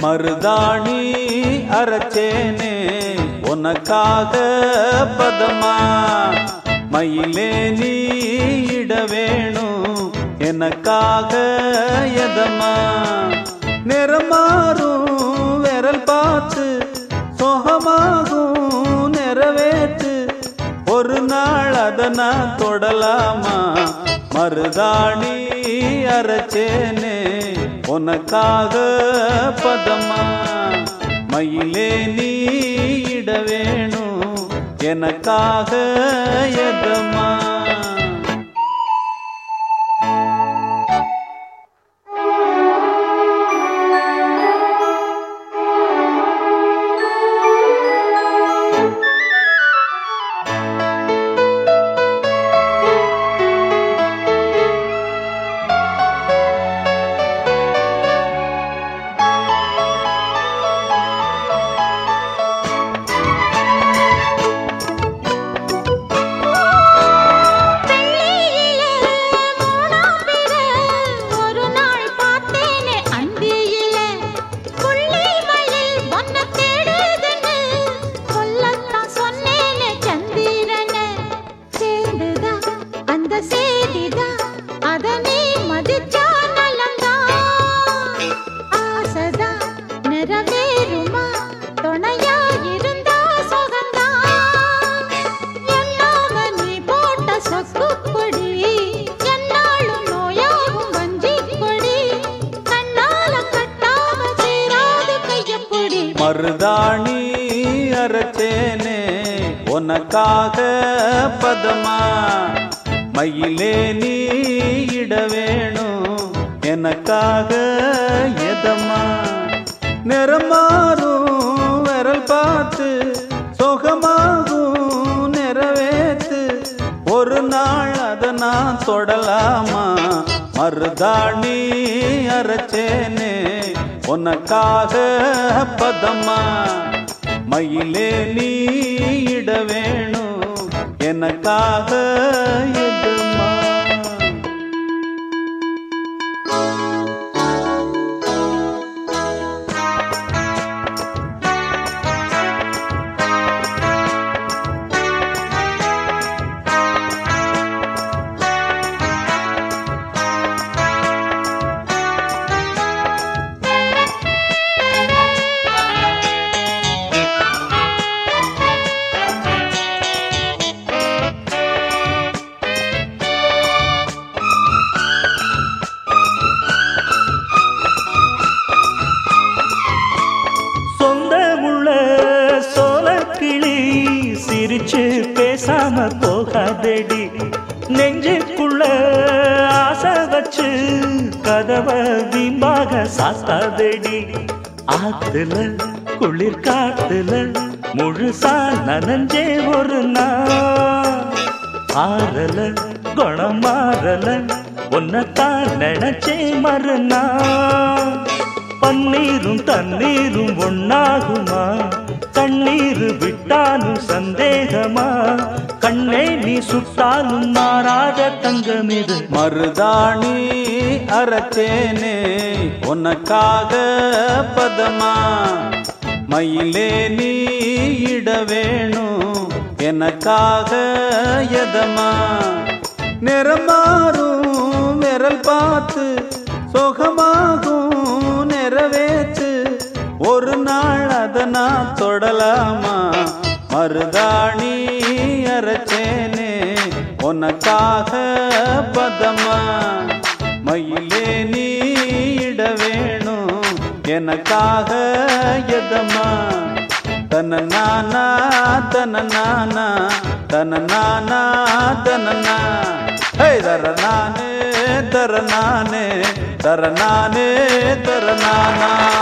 மருதாணி அரைச்சேனே உனக்காக பதமா மயிலே நீ இட வேணும் எனக்காக எதமா நிறமாறும் விரல் பார்த்து சொகமாகும் நிறைவேற்று ஒரு நாள் அத நான் தொடலாமா மருதாணி அரைச்சேனே உனக்காக பதமா மயிலே நீ இட வேணும் எனக்காக எதமா ஒரு நாள் பார்த்தேனே அந்தியில புள்ளி மயில் ஒன்ன தேடுதுன்னு சொல்லத்தான் சொன்னேனே சந்திரனே சேர்ந்துதா அந்த சேதிதா அத நீ மதிச்சா நலம்தான் ஆசதா நிறைவேறுமா துணையா இருந்தா சுகந்தான் என்னாம நீ போட்ட சொக்குப்பொடி என்னாலும் நோயாகும் வஞ்சிக்கொடி கண்ணால கட்டாம சேராது கையப்பொடி மருதாணி அரைச்சேனே உனக்காக பதமா மயிலே நீ இட வேணும் எனக்காக எதமா நிறமாறும் விரல் பார்த்து சுகமாகும் நிறைவேத்து ஒரு நாள் அத நான் தொடலாமா மருதாணி அரைச்சேனே உனக்காக பதமா மயிலே நீ இட வேணும் எனக்காக எதுமா சொந்தமுள்ள சோழக்கிளி சிரிச்சு பேசாம போகாதடி நெஞ்சுக்குள்ள ஆசை வச்சு கதவ வீம்பாக சாத்தாதடி ஆத்துல குளிர் காத்துல முழுசா நனஞ்சே ஒரு நாள் ஆறல குணம் மாறல உன்னைத்தான் நினைச்சே மறுநா பன்னீரும் தண்ணீரும் ஒன்னாகுமா கண்ணீர் விட்டாலும் சந்தேகமா கண்ணே நீ சுட்டாலும் மாறாத தங்கம் இது மருதாணி அரைச்சேனே உனக்காக பதமா மயிலே நீ இட வேணும் எனக்காக எதமா நிறமாறும் விரல் பார்த்து சுகமாகும் நிறைவேற்று ஒரு நாள் அத நான் தொடலாமா மருதாணி அரைச்சேனே உனக்காக பதமா மயிலே நீ இட வேணும் எனக்காக எதமா தன நானா தன நானா தன நானா தன நா ஹே தர நானே தர நானே தர நானே தர நானா